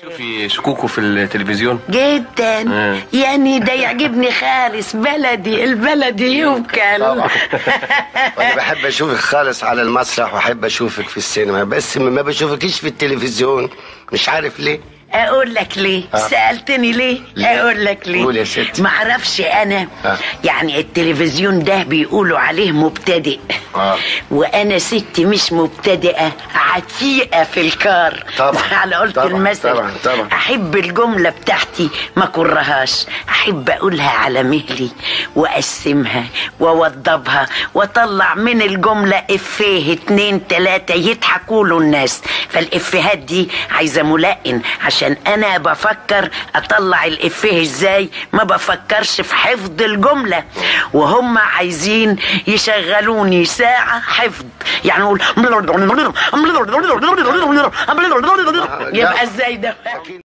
في شكوكو في التلفزيون جدا آه. يعني ده يعجبني خالص بلدي البلدي يوكل طبعا وانا بحب اشوفك خالص على المسرح واحب اشوفك في السينما بس ما بشوفكيش في التلفزيون مش عارف ليه اقول لك ليه آه. سالتني ليه ليه؟ اقول لك ليه قول يا ستي. معرفش انا آه. يعني التلفزيون ده بيقولوا عليه مبتدئ آه. وانا ست مش مبتدئه عتيقه في الكار طبعا. على قلت طبعا، المثل طبعا، طبعا. احب الجمله بتاعتي ما كرهاش احب اقولها على مهلي واقسمها واوضبها واطلع من الجمله افيه اتنين تلاته يضحكوا له الناس فالافيهات دي عايزه ملقن عشان انا بفكر اطلع الافيه ازاي ما بفكرش في حفظ الجمله وهم عايزين يشغلوني ساعه حفظ يعني اقول يبقى ازاي ده